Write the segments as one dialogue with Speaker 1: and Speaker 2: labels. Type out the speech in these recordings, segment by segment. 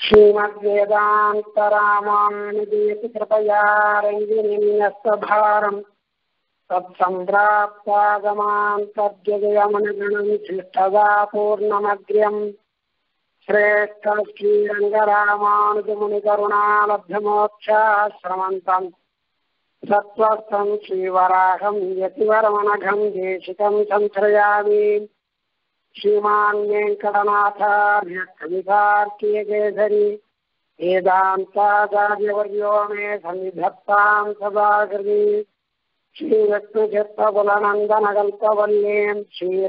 Speaker 1: श्रीमद्वेदान्तरामानुजेति कृपया रञ्जनीयस्तभारम् तत्सम्प्राप्तागमान् तद्यजयमनगणम् शिष्टदा पूर्णमग्र्यम् श्रेष्ठ श्रीरङ्गरामानुजमुनिकरुणालब्धमोक्षाश्रमन्तम् सत्त्वस्थम् श्रीवराहम् यतिवरमनघम् देशिकम् संश्रयामि श्रीमान् वेङ्कटनाथार्य कवितार्कीयकेसरी वेदान्ताचार्यवर्यो मे सन्निधत्ताम् सदाकृति श्रीविष्णुचित्तकुलनन्दनकल्पवल्लीम्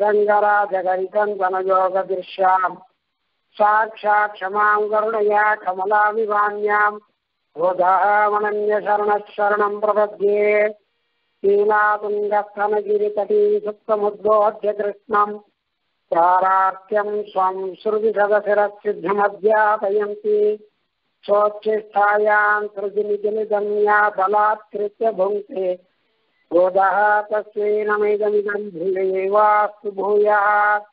Speaker 1: श्रीरङ्गराजगरिकन्दनयोगदृश्याम् साक्षात् क्षमाम् करुणया कमलामिवान्याम् बोधामनन्यशरणः शरणम् प्रपद्ये शीलातुङ्गस्तनगिरितटी सुप्तमुद्बोध्य कृष्णम् पारार्त्यं स्वं श्रुतिसदशिरसिद्धमध्यापयन्ति स्वोच्छिष्ठायां सृजनिजनिदन्या बलात्कृत्य भुङ्क्ते गोदः तस्यै नमेदमिदं भूयैवास्तु भूयः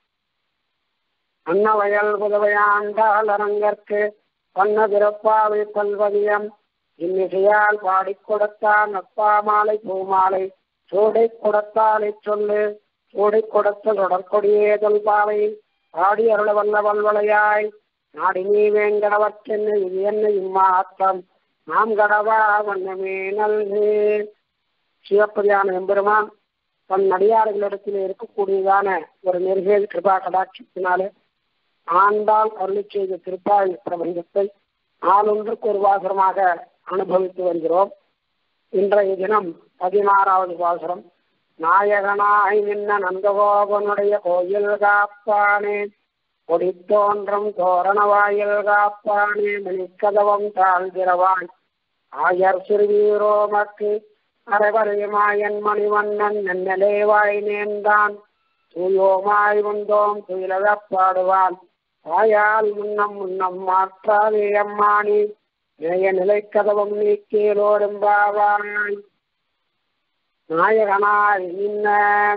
Speaker 1: அன்னவயல் புதவையாண்டாளரங்கற்கு பண்ண பிறப்பாவை பல்வதியம் இன்னிசையால் பாடிக் கொடுத்தான் அப்பா மாலை பூமாலை சூடை கொடுத்தாலை சொல்லு சூடை கொடுத்த தொடர்கொடியே தொல்பாவை பாடி அருள வல்ல வல்வளையாய் நாடி நீ வேங்கடவற்றென்ன இது என்ன இம்மாத்தம் நாம் கடவா வண்ணமே நல்கு சிவப்பதியான எம்பெருமான் தன் நடிகார்களிடத்தில் இருக்கக்கூடியதான ஒரு நெருகிய கிருபா கடாட்சத்தினாலே ஆண்டால் அருளி செய்த திருப்பாய் பிரபஞ்சத்தை நாளொன்றுக்கு ஒரு வாசரமாக அனுபவித்து வருகிறோம் இன்றைய தினம் பதினாறாவது வாசரம் நாயகனாய் நின்ன நந்தகோபனுடைய கோயில் காப்பானே கொடித்தோன்றும் தோரண வாயில் காப்பானே மணிக்கதவம் தாழ்கிறவாய் ஆயர் சிறுவீரோமக்கு அரைவரையுமாயன் மணிவண்ணன் நன்னலேவாய் நேர்ந்தான் தூயோமாய் வந்தோம் துயிலகப் பாடுவான் வாயால் முன்னம் முன்னம் மாற்றாதே அம்மானி இணைய நிலைக்கதவம் நீக்கேலோரும்பாவாய் நாயகனாய் நின்ன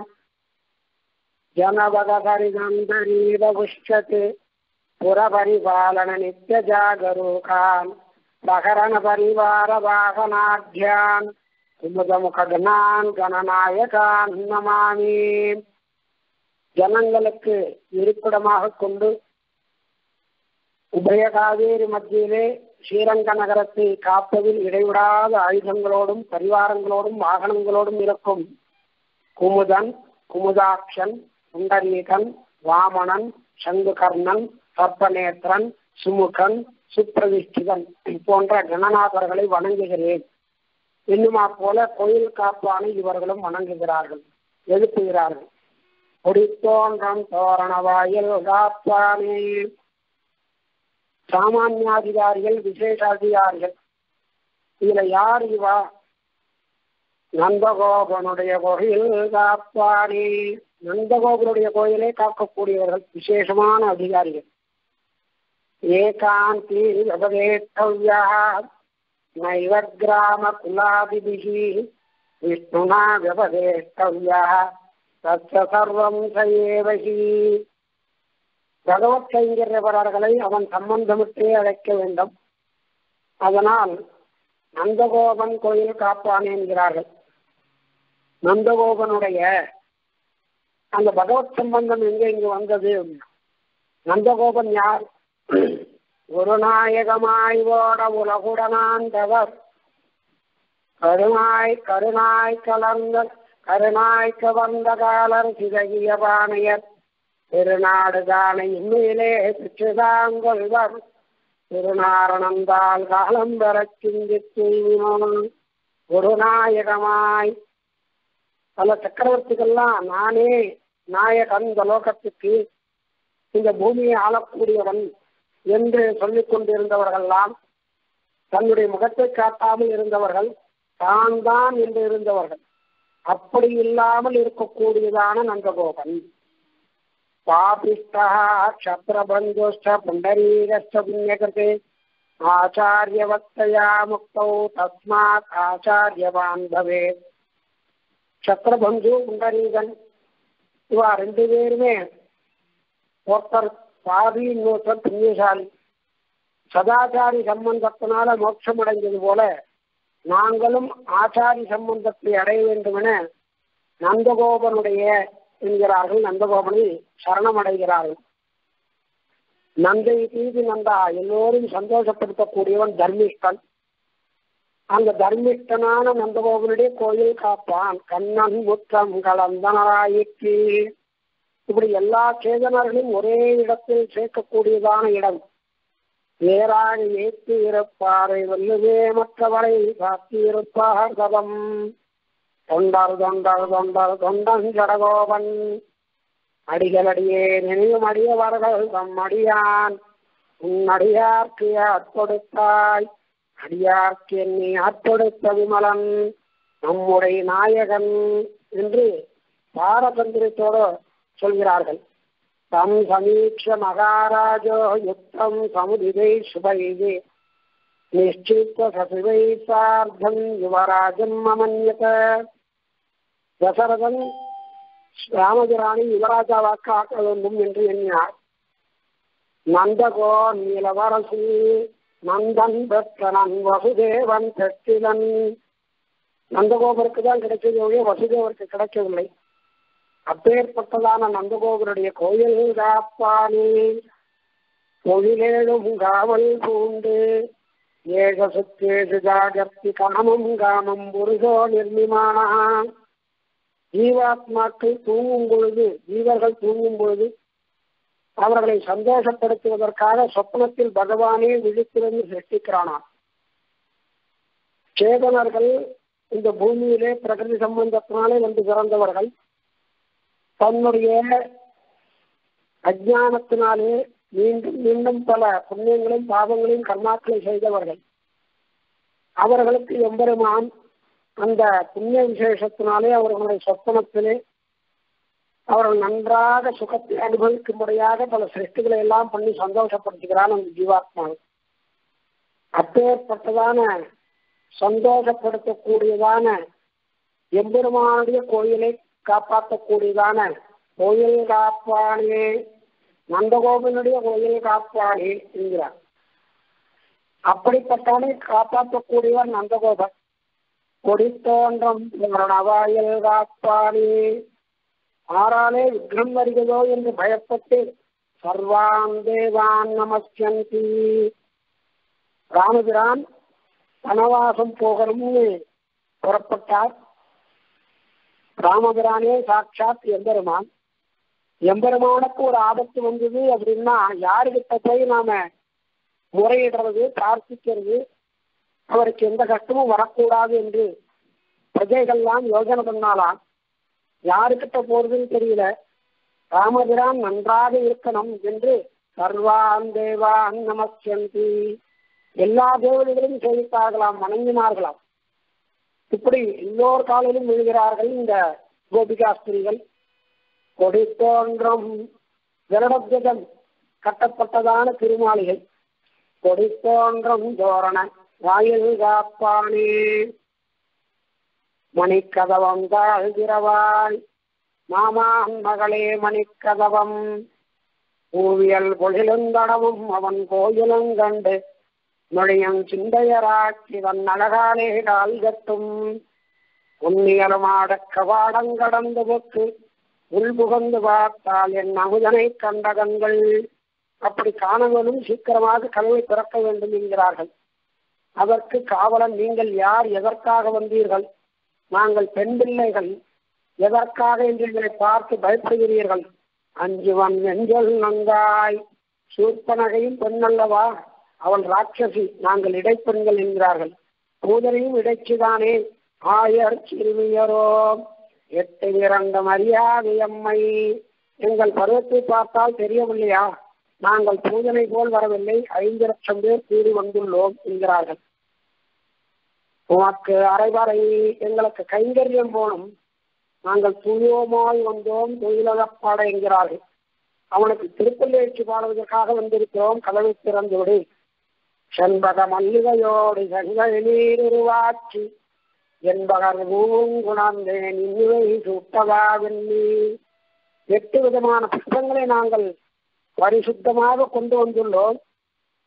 Speaker 1: ஜனபதரிதந்தரீத புஷ்யத்து புறபரிபாலன நித்திய ஜாகரூகான் சகரண பரிவார வாகனாத்யான் குமுதமுகனான் கணநாயகான் நமாமி ஜனங்களுக்கு இருப்பிடமாக கொண்டு உபய காவேரி மத்தியிலே ஸ்ரீரங்க நகரத்தை காப்பதில் இடைவிடாத ஆயுதங்களோடும் பரிவாரங்களோடும் வாகனங்களோடும் இருக்கும் குமுதன் குமுதாட்சன் புண்டரீகன் வாமணன் சங்குகர்ணன் சர்ப்பநேத்திரன் சுமுகன் சுப்பிரதிஷ்டிதன் போன்ற கணநாதர்களை வணங்குகிறேன் இன்னுமா போல கோயில் காப்பானை இவர்களும் வணங்குகிறார்கள் எழுப்புகிறார்கள் கொடித்தோன்றம் தோரண வாயில் காப்பானே சாமானியாதிகாரிகள் விசேஷாதிகாரிகள் இதுல யார் இவா நந்தகோபனுடைய கோயில் காப்பானே நந்தகோபனுடைய கோயிலை காக்கக்கூடியவர்கள் விசேஷமான அதிகாரிகள் ஏகாந்தி விபதேத்தவ்யா நைவ கிராம குலாதிபிகி விஷ்ணுனா விபதேத்தவ்யா தச்ச சர்வம் சயேவகி பகவத் கைங்கரியவரர்களை அவன் சம்பந்தமிட்டே அழைக்க வேண்டும் அதனால் நந்தகோபன் கோயில் காப்பான் என்கிறார்கள் நந்தகோபனுடைய அந்த பகவத் சம்பந்தம் எங்க இங்கு வந்தது நந்தகோபன் யார் குருநாயகமாய் ஓட உலகுடனாண்டவர் கருணாய் கருணாய் கலந்த கருணாய் கவர்ந்த காலர் சிதகிய பாணையர் திருநாடு காண இம்மையிலே பெற்றுதாங்கொள்வர் திருநாரணந்தால் காலம் பெறச் சிந்தித்து குருநாயகமாய் பல சக்கரவர்த்திகள்லாம் நானே நாயகன் இந்த லோகத்துக்கு இந்த பூமியை ஆளக்கூடியவன் என்று சொல்லிக் கொண்டிருந்தவர்கள்லாம் தன்னுடைய முகத்தை காட்டாமல் இருந்தவர்கள் தான் தான் என்று இருந்தவர்கள் அப்படி இல்லாமல் இருக்கக்கூடியதான நந்தகோபன் பாபிஷ்டா க்ஷத்ரபந்துஷ்ட புண்டரீகஸ்ட புண்ணியகிருதே ஆச்சாரியவத்தையா முக்தௌ தஸ்மாத் ஆச்சாரியவான் பவேத் சக்கரபந்து புண்டரீகன் இவா ரெண்டு பேருமே ஒருத்தர் பாதி இன்னொருத்தர் புண்ணியசாலி சதாச்சாரி சம்பந்தத்தினால மோட்சம் அடைந்தது போல நாங்களும் ஆச்சாரி சம்பந்தத்தை அடைய வேண்டும் என நந்தகோபனுடைய என்கிறார்கள் நந்தகோபனை சரணம் அடைகிறார்கள் நந்தை தீதி நந்தா எல்லோரும் சந்தோஷப்படுத்தக்கூடியவன் தர்மிஷ்டன் அந்த தர்மிஷ்டனான நந்தகோபனுடைய கோயில் காப்பான் கண்ணன் முற்றம் கலந்தனராயிற்று இப்படி எல்லா சேதனர்களும் ஒரே இடத்தில் சேர்க்கக்கூடியதான இடம் வேறாக ஏற்றி இருப்பாரை வல்லுவே மற்றவரை காத்தி இருப்பார் சதம் தொண்டர் தொண்டர் தொண்டர் தொண்டன் ஜடகோபன் அடிகளடியே நினைவும் அடியவர்கள் தம் அடியான் உன் அடியார்க்கு ஆட்கொடுத்தாய் அடியார்க்கு என்னை ஆட்கொடுத்த விமலன் நம்முடைய நாயகன் என்று பாரதந்திரத்தோடு சொல்கிறார்கள் தம் சமீட்ச மகாராஜோ யுக்தம் சமுதிதை சுபைகே நிச்சித்த சசிவை சார்த்தம் யுவராஜம் அமன்யத தசரதன் ராமபிரானை யுவராஜாவாக்க ஆக்க வேண்டும் என்று எண்ணினார் நந்தகோ நீலவரசி நந்தன் பெற்றனன் வசுதேவன் பெற்றிலன் நந்தகோபருக்கு தான் கிடைச்சது ஒழிய வசுதேவருக்கு கிடைக்கவில்லை அப்பேற்பட்டதான நந்தகோபுருடைய கோயில் காப்பானே தொழிலேழும் காவல் பூண்டு ஏகசுத்தேஷு ஜாகர்த்தி காமம் காமம் புருஷோ நிர்மிமானா ஜீவாத்மாக்கள் தூங்கும் பொழுது ஜீவர்கள் தூங்கும் பொழுது அவர்களை சந்தோஷப்படுத்துவதற்காக சொப்னத்தில் பகவானே விழித்திருந்து சிருஷ்டிக்கிறானாம் சேதனர்கள் இந்த பூமியிலே பிரகிருதி சம்பந்தத்தினாலே வந்து பிறந்தவர்கள் தன்னுடைய அஜானத்தினாலே மீண்டும் மீண்டும் பல புண்ணியங்களையும் பாவங்களையும் கர்மாக்களை செய்தவர்கள் அவர்களுக்கு எம்பெருமான் அந்த புண்ணிய விசேஷத்தினாலே அவர்களுடைய சொப்பனத்திலே அவர்கள் நன்றாக சுகத்தை அனுபவிக்கும்படியாக பல சிருஷ்டிகளை எல்லாம் பண்ணி சந்தோஷப்படுத்துகிறான் அந்த ஜீவாத்மாவை அப்பேற்பட்டதான சந்தோஷப்படுத்தக்கூடியதான எம்பெருமானுடைய கோயிலை காப்பாற்றக்கூடியதான கோயில் காப்பானே நந்தகோபனுடைய கோயில் காப்பானே என்கிறார் அப்படிப்பட்டவனை காப்பாற்றக்கூடியவன் நந்தகோபன் கொடித்தோன்றம் வாயில் காப்பானே ஆறாலே விக்ரம் வருகிறதோ என்று பயப்பட்டு சர்வான் தேவான் நமஸ்கந்தி ராமபிரான் வனவாசம் போகணும்னு புறப்பட்டார் ராமபிரானே சாட்சாத் எம்பெருமான் எம்பெருமானுக்கு ஒரு ஆபத்து வந்தது அப்படின்னா யாருக்கிட்ட போய் நாம முறையிடுறது பிரார்த்திக்கிறது அவருக்கு எந்த கஷ்டமும் வரக்கூடாது என்று பிரஜைகள்லாம் யோசனை பண்ணாலாம் யாருக்கிட்ட போறதுன்னு தெரியல ராமபிரான் நன்றாக இருக்கணும் என்று சர்வான் தேவான் நமஸ்கந்தி எல்லா தேவதைகளையும் சேவித்தார்களாம் வணங்கினார்களாம் இப்படி எல்லோர் காலிலும் விழுகிறார்கள் இந்த கோபிகாஸ்திரிகள் கொடி தோன்றும் விரடத்வஜம் கட்டப்பட்டதான திருமாளிகை கொடி தோன்றும் தோரண வாயில் காப்பானே மணிக்கதவம் தாழ்கிறவாய் மாமான் மகளே மணிக்கதவம் பூவியல் பொழிலுந்தடமும் அவன் கோயிலும் கண்டு நொழியும் சிந்தையராட்சி தன் அழகாலே கால் கட்டும் உன்னியலுமாடக் கவாடம் கடந்து போக்கு உள்புகந்து பார்த்தால் என் அமுதனை கண்ட கண்கள் அப்படி காணவனும் சீக்கிரமாக கதவை திறக்க வேண்டும் என்கிறார்கள் அதற்கு காவலன் நீங்கள் யார் எதற்காக வந்தீர்கள் நாங்கள் பெண் பிள்ளைகள் எதற்காக என்று எங்களை பார்த்து பயப்படுகிறீர்கள் அஞ்சுவன் நெஞ்சல் நங்காய் சூர்பனகையும் பெண்ணல்லவா அவள் ராட்சசி நாங்கள் இடைப்பெண்கள் என்கிறார்கள் பூதனையும் இடைச்சுதானே ஆயர் சிறுமியரோ எட்டு இரண்டு மரியாதை அம்மை எங்கள் பருவத்தை பார்த்தால் தெரியவில்லையா நாங்கள் பூஜனை போல் வரவில்லை ஐந்து லட்சம் பேர் கூடி வந்துள்ளோம் என்கிறார்கள் உனக்கு அரைவரை எங்களுக்கு கைங்கரியம் போனும் நாங்கள் தூயோமாய் வந்தோம் தொழிலகப்பாட என்கிறார்கள் அவனுக்கு திருப்பள்ளி பாடுவதற்காக வந்திருக்கிறோம் கதவை திறந்து விடு செண்பக மல்லிகையோடு செங்கல் நீர் உருவாக்கி என்பகர் மூங்குணர்ந்தேன் இன்னுவை சுட்டதாவென்னி எட்டு விதமான புஷ்பங்களை நாங்கள் பரிசுத்தமாக கொண்டு வந்துள்ளோம்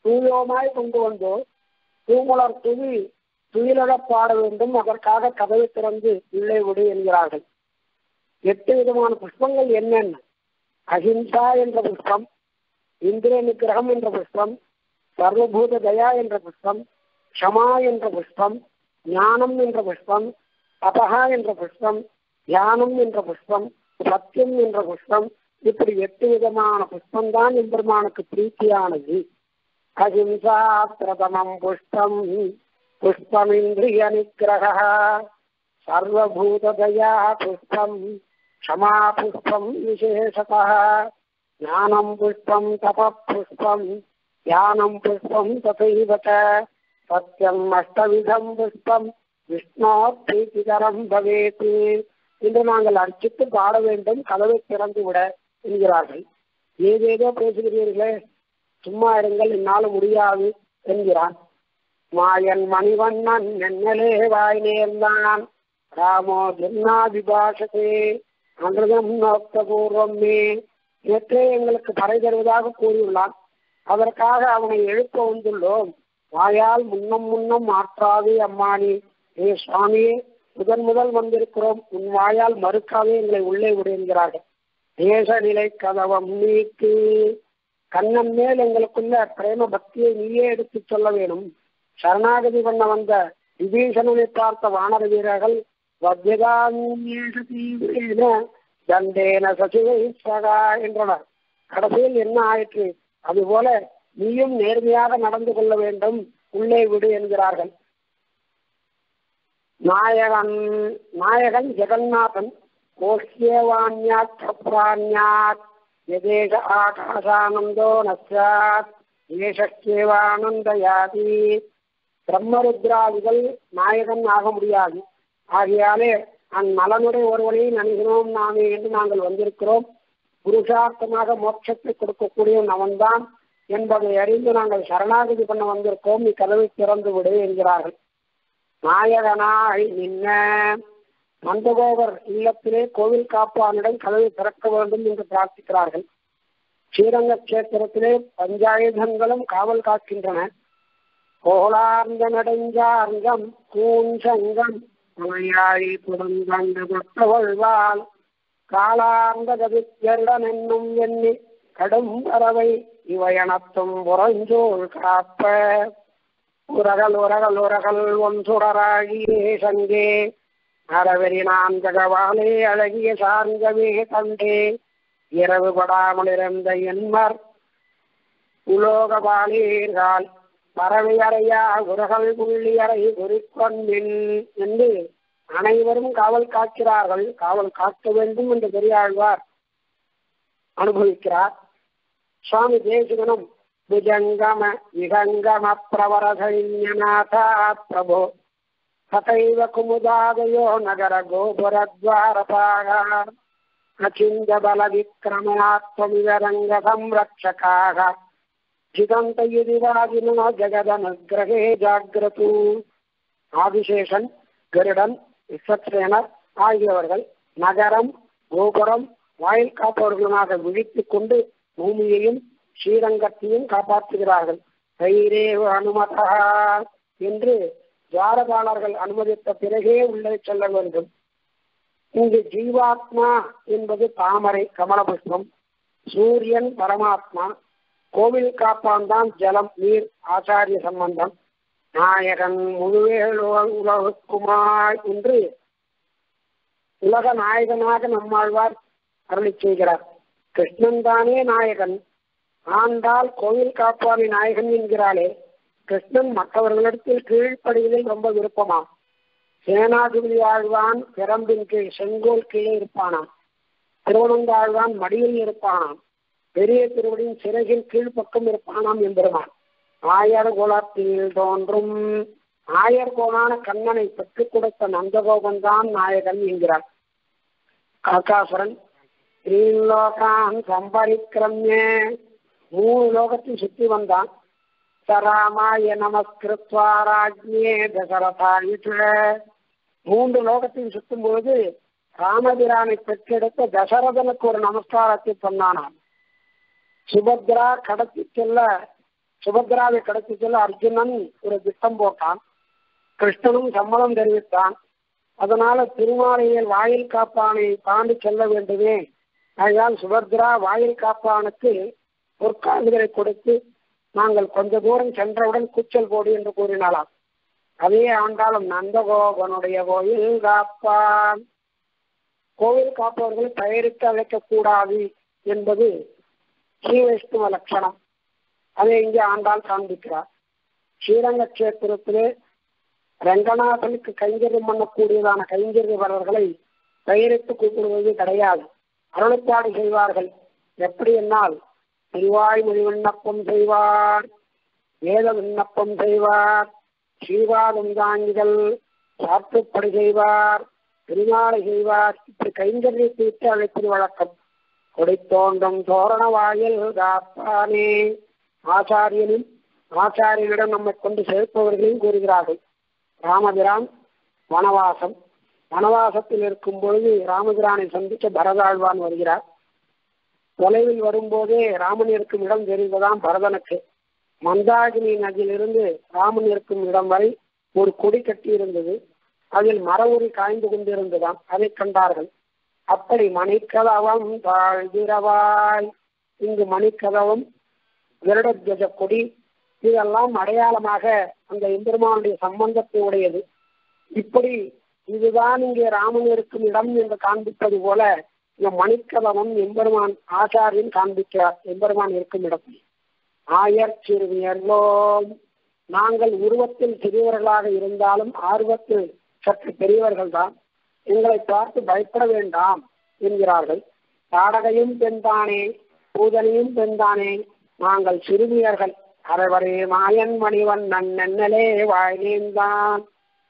Speaker 1: தூயோமாய் கொண்டு வந்து தூமுலர் துவி துயிலழப் பாட வேண்டும் அதற்காக கதவை திறந்து உள்ளே விடு என்கிறார்கள் எட்டு விதமான புஷ்பங்கள் என்னென்ன அஹிம்சா என்ற புஷ்பம் இந்திரிய நிகிரகம் என்ற புஷ்பம் சர்வபூத தயா என்ற புஷ்பம் க்ஷமா என்ற புஷ்பம் ஞானம் என்ற புஷ்பம் தபகா என்ற புஷ்பம் தியானம் என்ற புஷ்பம் சத்தியம் என்ற புஷ்பம் இப்படி எட்டு விதமான புஷ்பம் தான் எம்பெருமானுக்கு பிரீத்தியானது அஹிம்சா பிரதமம் புஷ்பம் புஷ்பமிந்திரிய நிகிரக சர்வபூததயா புஷ்பம் க்ஷமா புஷ்பம் விசேஷதः ஞானம் புஷ்பம் தப புஷ்பம் தியானம் புஷ்பம் ததைவ ச சத்தியம் அஷ்டவிதம் புஷ்பம் விஷ்ணோ பிரீத்திகரம் பவேத் என்று நாங்கள் அர்ச்சித்து பாட வேண்டும் கதவை திறந்து விட என்கிறார்கள் ஏதேதோ பேசுகிறீர்களே சும்மா இருங்கள் என்னால் முடியாது என்கிறான் மாயன் மணிவண்ணன் நென்னலே வாய் நேர்ந்தான் ராமோ ஜென்னாதிபாஷதே அமிர்தம் நோக்க பூர்வம் மே நேற்றே எங்களுக்கு பறை தருவதாக கூறியுள்ளான் அதற்காக அவனை எழுப்ப வந்துள்ளோம் வாயால் முன்னம் முன்னம் மாற்றாதே அம்மானி ஏ சுவாமியே முதன் முதல் வந்திருக்கிறோம் உன் வாயால் மறுக்காதே எங்களை உள்ளே விடுகிறார்கள் தேச நிலை கதவம் நீக்கு கண்ணன் மேல் எங்களுக்குள்ள பிரேம பக்தியை நீயே எடுத்து சொல்ல வேணும் சரணாகதி பண்ண வந்த விபீஷணனை பார்த்த வானர வீரர்கள் வத்தியகான்யேன தண்டேன சசிவை சகா என்றனர் கடைசியில் என்ன ஆயிற்று அதுபோல நீயும் நேர்மையாக நடந்து கொள்ள வேண்டும் உள்ளே விடு என்கிறார்கள் நாயகன் நாயகன் ஜெகநாதன் கோஷ்யவாண்யாத் சப்ராண்யாத் எதேக ஆகாசானந்தோ நஸ்யாத் ஏஷக்கேவானந்தயாதி பிரம்மருத்ராதிகள் நாயகன் ஆக முடியாது ஆகையாலே அந்நலனுடைய ஒருவனை நணுகினோம் நாமே என்று நாங்கள் வந்திருக்கிறோம் புருஷார்த்தமாக மோட்சத்தை கொடுக்கக்கூடிய அவன்தான் என்பதை அறிந்து நாங்கள் சரணாகதி பண்ண வந்திருக்கோம் நீ கதவை திறந்து விடு என்கிறார்கள் நாயகனாய் நின்ன நந்தகோபர் இல்லத்திலே கோவில் காப்பானிடம் கதவை திறக்க வேண்டும் என்று பிரார்த்திக்கிறார்கள் ஸ்ரீரங்க கஷேத்திரத்திலே பஞ்சாயுதங்களும் காவல் காக்கின்றன கோலார்ந்த நெடுஞ்சார்ந்தம் கூஞ்சங்கம் துணையாய் புறந்தண்டு கொட்டவழ்வாள் காலார்ந்த கவித்தருடன் என்னும் எண்ணி கடும் பறவை இவையனத்தும் புறஞ்சோள் காப்ப உரகல் உரகல் உரகல் ஒன்றுடராகியே சங்கே அறவெறி நான் ஜகவாலே அழகிய சார்ந்தவே கண்டே இரவு படாமல் இருந்த என்மர் உலோகபாலீர்கள் பறவை அறையா உரகல் புள்ளி அறை குறிக்கொண்டின் என்று அனைவரும் காவல் காக்கிறார்கள் காவல் காக்க வேண்டும் என்று பெரியாழ்வார் அனுபவிக்கிறார் சுவாமி தேசிகனும் புஜங்கம விகங்கம பிரவரசைன்யநாதா பிரபோ ததைவ குமுதாதயோ நகர கோபுரத்வாரபாக அச்சிந்த பல விக்ரமாத்மமிவ ரங்க சம்ரட்சகாக ஜிதந்த யுதிவாதினோ ஜெகதனுகிரகே ஜாகிரது ஆதிசேஷன் கருடன் விஸ்வக்சேனர் ஆகியவர்கள் நகரம் கோபுரம் வாயில் காப்பவர்களுமாக விழித்துக் கொண்டு பூமியையும் ஸ்ரீரங்கத்தையும் காப்பாற்றுகிறார்கள் தைரே அனுமதா என்று துவாரபாலர்கள் அனுமதித்த பிறகே உள்ளே செல்ல வேண்டும் இங்கு ஜீவாத்மா என்பது தாமரை கமல புஷ்பம் சூரியன் பரமாத்மா கோவில் காப்பான் தான் ஜலம் நீர் ஆச்சாரிய சம்பந்தம் நாயகன் முழுவேல் உலகுக்குமாய் என்று உலக நாயகனாக நம்மாழ்வார் அருளி செய்கிறார் கிருஷ்ணன் தானே நாயகன் ஆண்டால் கோவில் காப்பானை நாயகன் என்கிறாளே கிருஷ்ணன் மற்றவர்களிடத்தில் கீழ்ப்படிவதில் ரொம்ப விருப்பமாம் சேனாதிபதி ஆழ்வான் பிரம்பின் கீழ் செங்கோல் கீழே இருப்பானாம் திருவனந்தாழ்வான் மடியில் இருப்பானாம் பெரிய திருவடியின் சிறகின் கீழ்ப்பக்கம் இருப்பானாம் என்பதுமான் ஆயர் குலத்தில் தோன்றும் ஆயர் கோணான கண்ணனை பெற்றுக் கொடுத்த நந்தகோபன் தான் நாயகன் என்கிறார் காக்காசுரன் ஸ்ரீலோகான் சம்பரிக்கிரம்ய மூணு லோகத்தையும் சுத்தி வந்தான் சராமாய நமஸ்கிருத்வா ராஜ்யே தசரதாயுஷ மூன்று லோகத்தையும் சுத்தும் போது ராமபிரானை பெற்றெடுத்த தசரதனுக்கு ஒரு நமஸ்காரத்தை சொன்னானாம் சுபத்ரா கடத்தி செல்ல சுபத்ராவை கடத்தி செல்ல அர்ஜுனன் ஒரு திட்டம் போட்டான் கிருஷ்ணனும் சம்மதம் தெரிவித்தான் அதனால திருமாலையில் வாயில் காப்பானை தாண்டி செல்ல வேண்டுமே ஆகையால் சுபத்ரா வாயில் காப்பானுக்கு பொற்காதுகளை கொடுத்து நாங்கள் கொஞ்ச தூரம் சென்றவுடன் கூச்சல் போடு என்று கூறினாலாம் அதே ஆண்டாலும் நந்தகோபனுடைய கோயில் காப்பான் கோவில் காப்பவர்களை பெயரிட்டு அழைக்கக்கூடாது என்பது ஸ்ரீ வைஷ்ணவ லட்சணம் அதை இங்கே ஆண்டாள் காண்பிக்கிறார் ஸ்ரீரங்க கஷேத்திரத்திலே ரங்கநாதனுக்கு கைங்கரியம் பண்ணக்கூடியதான கைங்கரியவர்களை பெயரிட்டு கூப்பிடுவது கிடையாது அருளப்பாடு செய்வார்கள் எப்படி என்னால் திருவாய்மொழி விண்ணப்பம் செய்வார் வேத விண்ணப்பம் செய்வார் ஸ்ரீவாதம் தாங்கிகள் சாற்றுப்படி செய்வார் திருநாளை செய்வார் இப்படி கைங்கரியத்தை விட்டு அழைப்பது வழக்கம் கொடித்தோன்றும் தோரண வாயில் காப்பானே ஆச்சாரியனும் ஆச்சாரியனிடம் நம்மை கொண்டு சேர்ப்பவர்களையும் கூறுகிறார்கள் ராமபிரான் வனவாசம் வனவாசத்தில் இருக்கும் பொழுது ராமபிரானை சந்திக்க பரதாழ்வான் வருகிறார் தொலைவில் வரும்போதே ராமன் இருக்கும் இடம் தெரிந்ததாம் பரதனுக்கு மந்தாகினி நதியிலிருந்து ராமன் இருக்கும் இடம் வரை ஒரு கொடி கட்டி இருந்தது அதில் மரவுரி காய்ந்து கொண்டிருந்ததாம் அதை கண்டார்கள் அப்படி மணிக்கதவம் தாழ்ந்திரவாய் இங்கு மணிக்கதவம் விரடத்வஜ கொடி இதெல்லாம் அடையாளமாக அந்த எம்பெருமானுடைய சம்பந்தத்தை உடையது இப்படி இதுதான் இங்கே ராமன் இருக்கும் இடம் என்று காண்பிப்பது போல இந்த மணிக்கதவம் எம்பெருமான் ஆச்சாரியன் காண்பிக்கிறார் எம்பெருமான் இருக்கும் இடத்தில் ஆயர் சிறுமியர்களோம் நாங்கள் உருவத்தில் சிறியவர்களாக இருந்தாலும் ஆர்வத்தில் சற்று பெரியவர்கள் தான் எங்களை பார்த்து பயப்பட வேண்டாம் என்கிறார்கள் தாடகையும் பெண்தானே பூதனையும் பெண்தானே நாங்கள் சிறுமியர்கள் அரைவரே மாயன் மணிவன் நன்னலே வாழ்நேந்தான்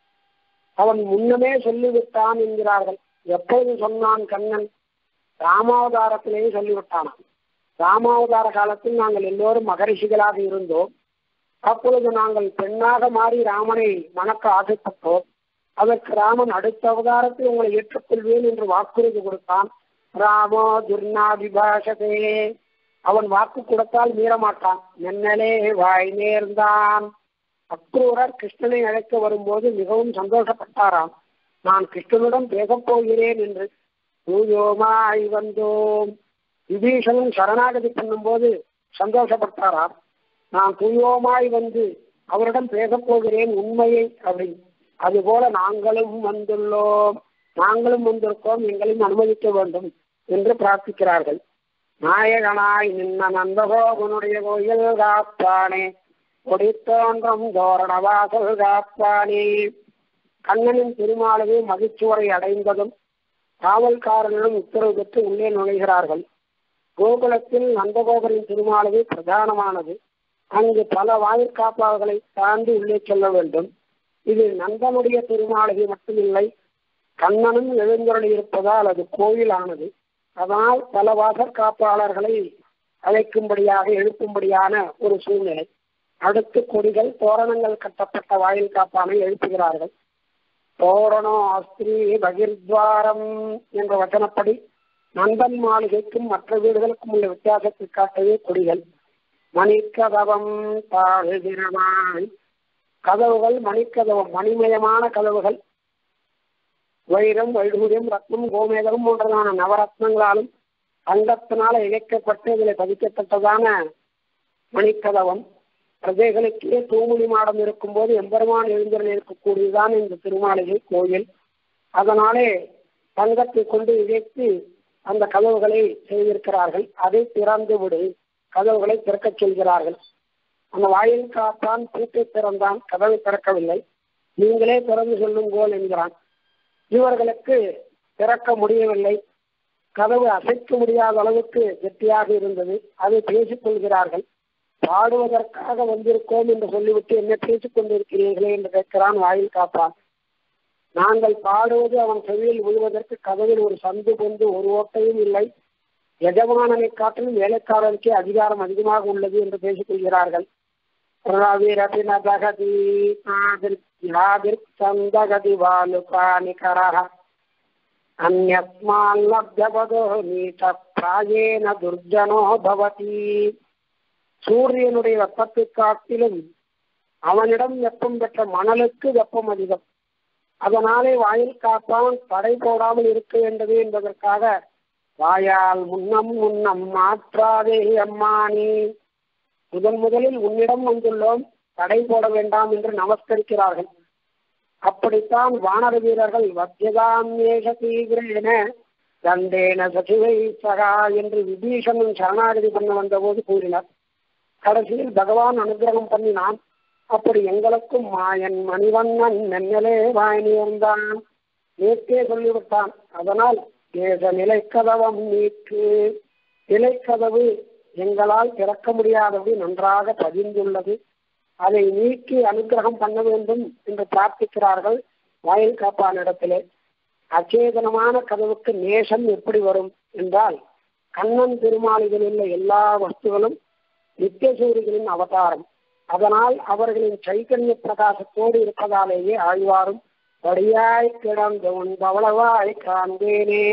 Speaker 1: அவன் முன்னமே சொல்லிவிட்டான் என்கிறார்கள் எப்பொழுது சொன்னான் கண்ணன் ராமாவதாரத்திலேயே சொல்லிவிட்டானான் ராமாவதார காலத்தில் நாங்கள் எல்லோரும் மகரிஷிகளாக இருந்தோம் அப்பொழுது நாங்கள் பெண்ணாக மாறி ராமனை மணக்க ஆசைப்பட்டோம் அதற்கு ராமன் அடுத்த அவதாரத்தில் உங்களை ஏற்றுக்கொள்வேன் என்று வாக்குறுதி கொடுத்தான் ராமோ துர்நாபிபாஷதே அவன் வாக்கு கொடுத்தால் மீறமாட்டான் நன்னலே வாய் நேர்ந்தான் அக்ரூரர் கிருஷ்ணனை அழைக்க வரும்போது மிகவும் சந்தோஷப்பட்டாராம் நான் கிருஷ்ணனுடன் பேசப் போகிறேன் என்று தூயோமாய் வந்தோம் விபீஷணன் சரணாகதி பண்ணும்போது சந்தோஷப்பட்டாராம் நான் தூயோமாய் வந்து அவரிடம் பேசப் போகிறேன் உண்மையை அப்படி அதுபோல நாங்களும் வந்துள்ளோம் நாங்களும் வந்திருக்கோம் எங்களையும் அனுமதிக்க வேண்டும் என்று பிரார்த்திக்கிறார்கள் நாயகனாய் நின்ன நந்தகோபனுடைய கோயில் காப்பானே கொடித்தோன்றும் தோரண வாசல் காப்பானே கண்ணனின் திருமாலவே மகிழ்ச்சுவரை அடைந்ததும் காவல்காரர்களும் உத்தரவு பெற்று உள்ளே நுழைகிறார்கள் கோகுலத்தில் நந்தகோபரின் திருமாலவே பிரதானமானது அங்கு பல வாயிற்காப்பாளர்களை தாண்டி உள்ளே செல்ல வேண்டும் இது நந்தனுடைய திருமாளிகை மட்டுமில்லை கண்ணனும் எழுந்தருளி இருப்பதால் அது கோயிலானது அதனால் பல வாசற் காப்பாளர்களை அழைக்கும்படியாக எழுப்பும்படியான ஒரு சூழ்நிலை அடுத்து கொடிகள் தோரணங்கள் கட்டப்பட்ட வாயில் காப்பானை எழுப்புகிறார்கள் தோரணோ அஸ்திரி பகிர்த்வாரம் என்ற வச்சனப்படி நந்தன் மாளிகைக்கும் மற்ற வீடுகளுக்கும் உள்ள வித்தியாசத்தை காட்டவே கொடிகள் மணிக்கதவம் தாழ்கிறவாய் கதவுகள் மணிக்கதவம் மணிமயமான கதவுகள் வைரம் வைடூரியம் ரத்னம் கோமேதகம் போன்றதான நவரத்னங்களாலும் தங்கத்தினால இழைக்கப்பட்டு இதில் பதிக்கப்பட்டதான மணிக்கதவம் பிரஜைகளுக்கே தூமொழி மாடம் இருக்கும்போது எம்பெருமான் எழுந்தரில் இருக்கக்கூடியதுதான் இந்த திருமாளிகை கோயில் அதனாலே தங்கத்தை கொண்டு இழைத்து அந்த கதவுகளை செய்திருக்கிறார்கள் அதை திறந்து விடு கதவுகளை திறக்கச் சொல்கிறார்கள் அந்த வாயில் காத்தான் பூட்டை திறந்தான் கதவை திறக்கவில்லை நீங்களே திறந்து சொல்லுங்கோல் என்கிறான் இவர்களுக்கு திறக்க முடியவில்லை கதவு அசைக்க முடியாத அளவுக்கு கெட்டியாக இருந்தது அதை பேசிக் கொள்கிறார்கள் பாடுவதற்காக வந்திருக்கோம் என்று சொல்லிவிட்டு என்ன பேசிக் கொண்டிருக்கிறீர்களே என்று கேட்கிறான் வாயில் காப்பான் நாங்கள் பாடுவது அவன் செவியில் விழுவதற்கு கதவில் ஒரு சந்து கொண்டு ஒரு ஓட்டையும் இல்லை எஜமானனை காட்டிலும் வேலைக்காரருக்கே அதிகாரம் அதிகமாக உள்ளது என்று பேசிக் கொள்கிறார்கள் ரவிரபினதகதி சந்தகதி வாலுகானிகரः अन्यस्माल्लब्धपदो नीतप्रायेण दुर्जनो भवति சூரியனுடைய வெப்பத்தை காட்டிலும் அவனிடம் வெப்பம் பெற்ற மணலுக்கு வெப்பம் அதிகம் அதனாலே வாயில் காப்பான் தடை போடாமல் இருக்க வேண்டது என்பதற்காக வாயால் முன்னம் முன்னம் மாற்றாதே அம்மானி முதன் முதலில் உன்னிடம் வந்துள்ளோம் தடை போட வேண்டாம் என்று நமஸ்கரிக்கிறார்கள் அப்படித்தான் வானர வீரர்கள் வத்தியதாம் ஏக தீவிரேன தண்டேன சசிவை சகா என்று விபீஷணன் சரணாகதி பண்ண வந்தபோது கூறினார் கடைசியில் பகவான் அனுகிரகம் பண்ணினான் அப்படி எங்களுக்கும் மாயன் மணிவண்ணன் மென்னலே வாய் நேர்ந்தான் நேற்றே சொல்லிவிட்டான் அதனால் தேச நிலைக்கதவம் நீக்கு நிலைக்கதவு எங்களால் திறக்க முடியாதபடி நன்றாக பதிந்துள்ளது அதை நீக்கி அனுகிரகம் பண்ண வேண்டும் என்று பிரார்த்திக்கிறார்கள் வாயில் காப்பானிடத்திலே அச்சேதனமான கதவுக்கு நேசம் எப்படி வரும் என்றால் கண்ணன் திருமாளிகளில் உள்ள எல்லா வஸ்துகளும் நித்தியசூரிகளின் அவதாரம் அதனால் அவர்களின் சைத்தன்ய பிரகாசத்தோடு இருப்பதாலேயே ஆழ்வாரும் படியாய் கிடந்தவன் பவளவாய் காண்பேனே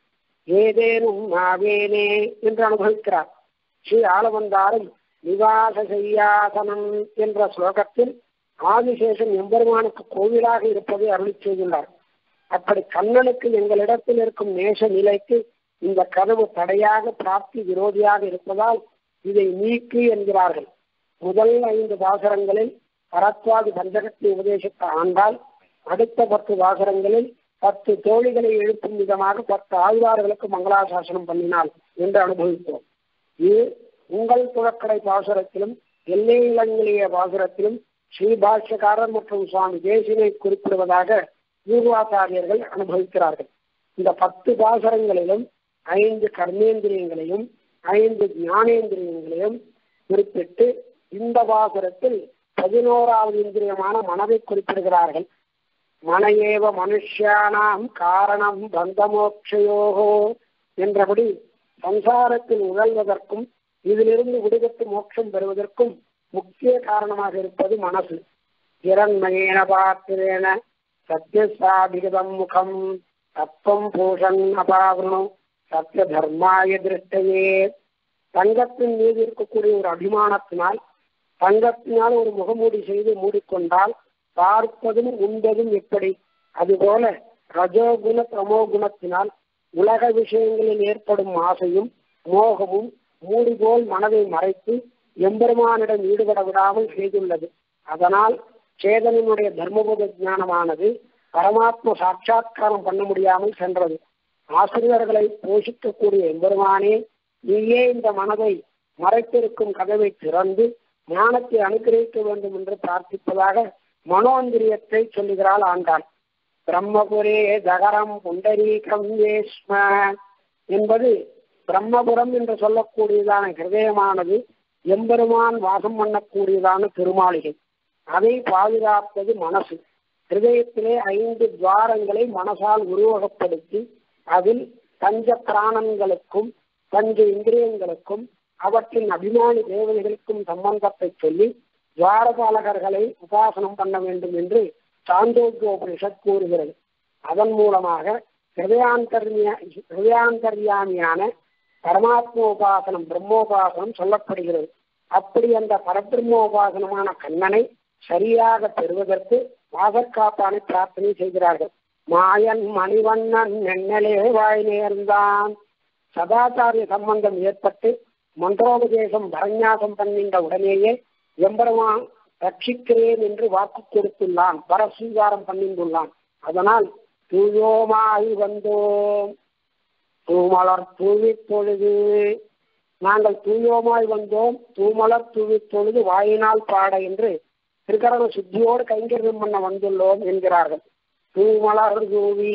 Speaker 1: ஏதேனும் நாவேனே என்று அனுபவிக்கிறார் ஸ்ரீ ஆளவந்தாரும் நிவாச செய்யாசனம் என்ற ஸ்லோகத்தில் ஆதிசேஷன் எம்பெருமானுக்கு கோவிலாக இருப்பதை அருளி செய்துள்ளார் அப்படி கண்ணனுக்கு எங்களிடத்தில் இருக்கும் நேச நிலைக்கு இந்த கதவு தடையாக பிராப்தி விரோதியாக இருப்பதால் இதை நீக்கு என்கிறார்கள் முதல் ஐந்து வாசரங்களில் பரத்வாதி பஞ்சகத்தை உபதேசித்த ஆண்டால் அடுத்த பத்து வாசரங்களில் பத்து தோழிகளை எழுப்பும் விதமாக பத்து ஆழ்வார்களுக்கு மங்களாசாசனம் பண்ணினாள் என்று அனுபவித்தோம் இது உங்கள் புழக்கடை பாசுரத்திலும் எல்லை இளங்கிலிய பாசுரத்திலும் ஸ்ரீபாஷ்யக்காரர் மற்றும் சுவாமி தேசினை குறிப்பிடுவதாக பூர்வாச்சாரியர்கள் அனுபவிக்கிறார்கள் இந்த பத்து பாசரங்களிலும் ஐந்து கர்மேந்திரியங்களையும் ஐந்து ஞானேந்திரியங்களையும் குறிப்பிட்டு இந்த பாசுரத்தில் பதினோராவது இந்திரியமான மனதை குறிப்பிடுகிறார்கள் மனையேவ மனுஷியானாம் காரணம் பந்தமோட்சயோகோ என்றபடி சம்சாரத்தில் உழல்வதற்கும் இதிலிருந்து விடுபட்டு மோட்சம் பெறுவதற்கும் முக்கிய காரணமாக இருப்பது மனசு இரண்மயேன பாத்திரேன சத்தியசாபிகதம் முகம் தத்துவம் பூஷன் அபாவரணம் சத்திய தர்மாய திருஷ்டையே தங்கத்தின் மீது இருக்கக்கூடிய ஒரு அபிமானத்தினால் தங்கத்தினால் ஒரு முகமூடி செய்து மூடிக்கொண்டால் பார்ப்பதும் உண்பதும் எப்படி அதுபோல ரஜோகுண தமோ குணத்தினால் உலக விஷயங்களில் ஏற்படும் ஆசையும் மோகமும் மூடிபோல் மனதை மறைத்து எம்பெருமானிடம் ஈடுபட விடாமல் செய்துள்ளது அதனால் சேதனனுடைய தர்மபோத ஞானமானது பரமாத்ம சாட்சா்காரம் பண்ண முடியாமல் சென்றது ஆசிரியர்களை போஷிக்கக்கூடிய எம்பெருமானே நீயே இந்த மனதை மறைத்திருக்கும் கதவை திறந்து ஞானத்தை அனுகிரகிக்க வேண்டும் என்று பிரார்த்திப்பதாக மனோந்திரியத்தை சொல்லுகிறாள் ஆண்டாள் பிரம்மபுரே தகரம் புண்டரீகம் ஏஸ்ம என்பது பிரம்மபுரம் என்று சொல்லக்கூடியதான ஹிருதயமானது எம்பெருமான் வாசம் பண்ணக்கூடியதான திருமாளிகை அதை பாதுகாப்பது மனசு ஹிருதயத்திலே ஐந்து துவாரங்களை மனசால் உருவகப்படுத்தி அதில் பஞ்ச பிராணங்களுக்கும் பஞ்ச இந்திரியங்களுக்கும் அவற்றின் அபிமானி தேவதைகளுக்கும் சம்பந்தத்தை சொல்லி துவாரபாலகர்களை உபாசனம் பண்ண வேண்டும் என்று சாந்தோக்கியோபனிஷத் கூறுகிறது அதன் மூலமாக ஹிருதயாந்தர்யா ஹிருதயாந்தர்யாமியான பரமாத்மோபாசனம் பிரம்மோபாசனம் சொல்லப்படுகிறது அப்படி அந்த பரபிரம்மோபாசனமான கண்ணனை சரியாக பெறுவதற்கு வாசற்காப்பானை பிரார்த்தனை செய்கிறார்கள் மாயன் மணிவண்ணன் நெண்ணலே வாய் நேர்ந்தான் சதாச்சாரிய சம்பந்தம் ஏற்பட்டு மன்றோபதேசம் பரநியாசம் பண்ணின்ற உடனேயே எம்பெருமான் ரட்சிக்கிறேன் என்று வாக்கு கொடுத்துள்ளான் பரஸ்வீகாரம் பண்ணிண்டுள்ளான் அதனால் தூயோமாய் வந்தோம் தூமலர் தூவி பொழுது நாங்கள் தூயோமாய் வந்தோம் தூமலர் தூவி பொழுது வாயினால் பாட என்று திருக்கரண சுத்தியோடு கைங்கரியம் பண்ண வந்துள்ளோம் என்கிறார்கள் தூமலர் தூவி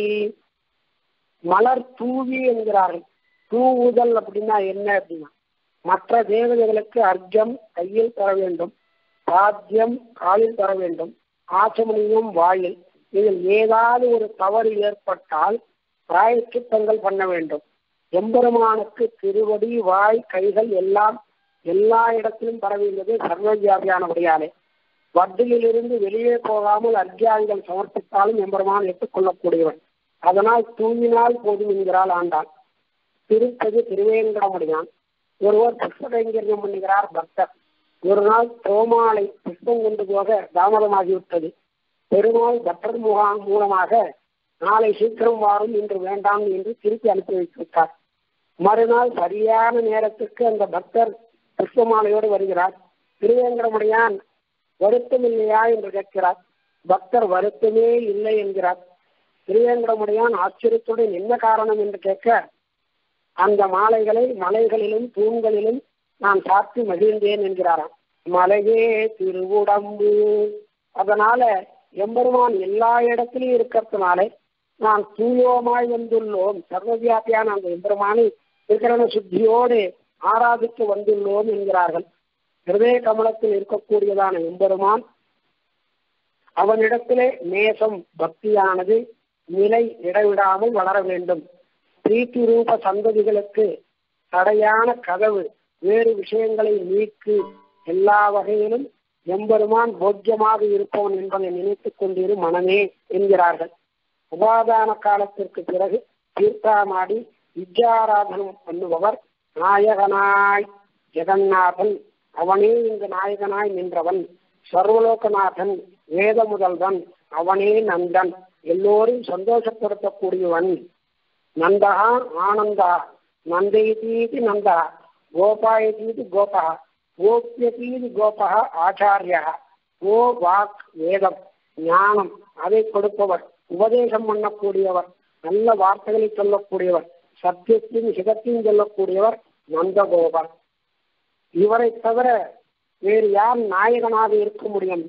Speaker 1: மலர் தூவி என்கிறார்கள் தூவுதல் அப்படின்னா என்ன அப்படின்னா மற்ற தேவதைகளுக்கு அர்க்கம் கையில் தர வேண்டும் பாத்தியம் காலில் தர வேண்டும் ஆச்சமணியம் வாயில் இதில் ஏதாவது ஒரு தவறு ஏற்பட்டால் பிராயச்சித்தங்கள் பண்ண வேண்டும் எம்பெருமானுக்கு திருவடி வாய் கைகள் எல்லாம் எல்லா இடத்திலும் பரவியுள்ளது சர்வவியாபியானபடியாலே வட்டிலிருந்து வெளியே போகாமல் அர்க்கியாங்கள் சமர்ப்பித்தாலும் எம்பெருமான் ஏற்றுக்கொள்ளக்கூடியவன் அதனால் தூங்கினால் போதும் என்கிறாள் ஆண்டாள் திருப்பதி திருவேங்கடமுடியான் ஒருவர் புஷ்ப கைங்கரியம் பண்ணுகிறார் பக்தர் ஒரு நாள் தோமாலை புஷ்பம் கொண்டு போக தாமதமாகிவிட்டது பெருமாள் பட்டர் முகாம் மூலமாக நாளை சீக்கிரம் வாரும் இன்று வேண்டாம் என்று திருப்பி அனுப்பி வைத்துவிட்டார் மறுநாள் சரியான நேரத்துக்கு அந்த பக்தர் புஷ்பமாலையோடு வருகிறார் திருவேங்கடமுடையான் வருத்தம் இல்லையா என்று கேட்கிறார் பக்தர் வருத்தமே இல்லை என்கிறார் திருவேங்கடமுடையான் ஆச்சரியத்துடன் என்ன காரணம் என்று கேட்க அந்த மாலைகளை மலைகளிலும் தூண்களிலும் நான் சாத்தி மகிழ்ந்தேன் என்கிறாராம் மலையே திருவுடம்பு அதனால எம்பெருமான் எல்லா இடத்திலும் இருக்கிறதுனாலே நான் தூயோமாய் வந்துள்ளோம் சர்வவியாபியான அந்த எம்பெருமானை விக்கிரண சுத்தியோடு ஆராதிக்க வந்துள்ளோம் என்கிறார்கள் ஹிருதய கமலத்தில் இருக்கக்கூடியதான எம்பெருமான் அவனிடத்திலே நேசம் பக்தியானது நிலை இடைவிடாமல் வளர வேண்டும் பிரீத்தி ரூப சந்ததிகளுக்கு தடையான கதவு வேறு விஷயங்களை நீக்கு எல்லா வகையிலும் எம்பெருமான் போக்கியமாக இருப்பவன் என்பதை நினைத்துக் கொண்டிரு மனமே என்கிறார்கள் உபாதான காலத்திற்கு பிறகு தீர்த்தாமாடி வித்யாராதனம் பண்ணுபவர் நாயகனாய் ஜெகநாதன் அவனே இங்கு நாயகனாய் நின்றவன் சர்வலோகநாதன் வேத முதல்வன் அவனே நந்தன் எல்லோரும் சந்தோஷப்படுத்தக்கூடியவன் நந்தகா ஆனந்தா நந்தயதீதி நந்தா கோபாயதீதி கோபா கோப்பியதீதி கோபா ஆச்சாரியா ஓ வாக் வேதம் ஞானம் அதை கொடுப்பவர் உபதேசம் பண்ணக்கூடியவர் நல்ல வார்த்தைகளை சொல்லக்கூடியவர் சத்தியத்தையும் சிகத்தையும் சொல்லக்கூடியவர் நந்தகோபர் இவரை தவிர வேறு யார் நாயகனாக இருக்க முடியும்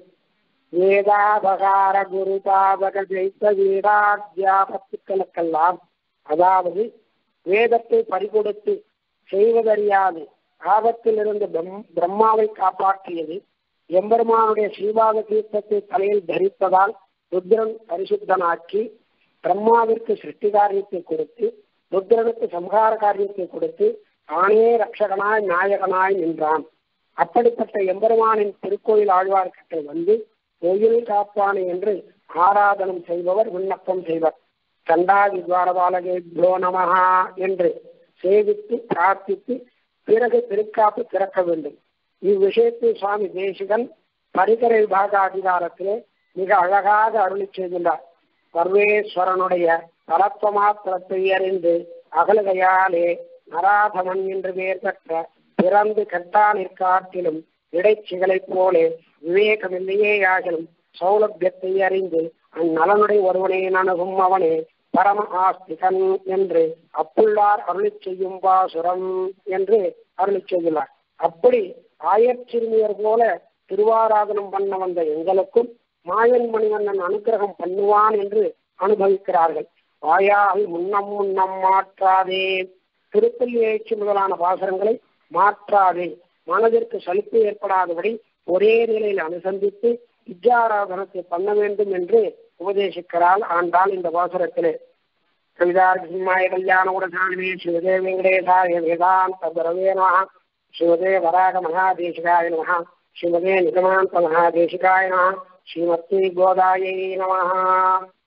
Speaker 1: வேதாபகார குரு பாதக ஜெயித்த வீடாத்தியாபத்துக்களுக்கெல்லாம் அதாவது வேதத்தை பறிகொடுத்து செய்வதறியாது ஆபத்திலிருந்து பிரம்மாவை காப்பாற்றியது எம்பெருமானுடைய ஸ்ரீபாத தீர்த்தத்தை தலையில் தரித்ததால் ருத்ரன் பரிசுத்தனாக்கி பிரம்மாவிற்கு சிருஷ்டி காரியத்தை கொடுத்து ருத்ரனுக்கு சம்ஹார காரியத்தை கொடுத்து தானே ரட்சகனாய் நாயகனாய் நின்றான் அப்படிப்பட்ட எம்பெருமானின் திருக்கோயில் ஆழ்வார்கிட்ட வந்து கோயில் காப்பானே என்று ஆராதனம் செய்பவர் விண்ணப்பம் செய்வர் கண்டாதி துவாரபாலகேபியோ நமஹா என்று சேவித்து பிரார்த்தித்து பிறகு திருக்காப்பு திறக்க வேண்டும் இவ்விஷயத்தை சுவாமி தேசிகன் பரிகர விபாக அதிகாரத்திலே மிக அழகாக அருளி செய்கின்றார் சர்வேஸ்வரனுடைய தலத்துவமாத்திரத்தை அறிந்து அகலுகையாலே நராதமன் என்று பெயர் பெற்ற பிறந்து கெட்டானிற்காட்டிலும் இடைச்சிகளைப் போலே விவேகமில்லையே ஆகிலும் சௌலபியத்தை அறிந்து அந்நலனுடைய ஒருவனே அணுகும் அவனே பரம ஆஸ்திகன் என்று அப்புள்ளார் அருளி செய்யும் பாசுரம் என்று அருளி செய்துள்ளார் அப்படி ஆயச்சிறுமியர் போல திருவாராதனம் பண்ண வந்த எங்களுக்கும் மாயன் மணிவண்ணன் அனுகிரகம் பண்ணுவான் என்று அனுபவிக்கிறார்கள் வாயால் முன்னம் முன்னம் மாற்றாதே திருப்பள்ளி எழுச்சி முதலான பாசரங்களை மாற்றாதே மனதிற்கு சலிப்பு ஏற்படாதபடி ஒரே நிலையில் அனுசந்தித்து வித்யாராதனத்தை பண்ண வேண்டும் என்று உபதேசிக்கிறாள் ஆண்டாள் இந்த பாசுரத்திலே கவிதார்சிம்மாய கல்யாண உடசானமே சிவதே வெங்கடேசாய வேதாந்த குரவே நம சிவதே வராக மகாதேசிகாய நம சிவதே நிகமாந்த மகாதேசிகாய நம ஸ்ரீமத்தி கோதாயை நம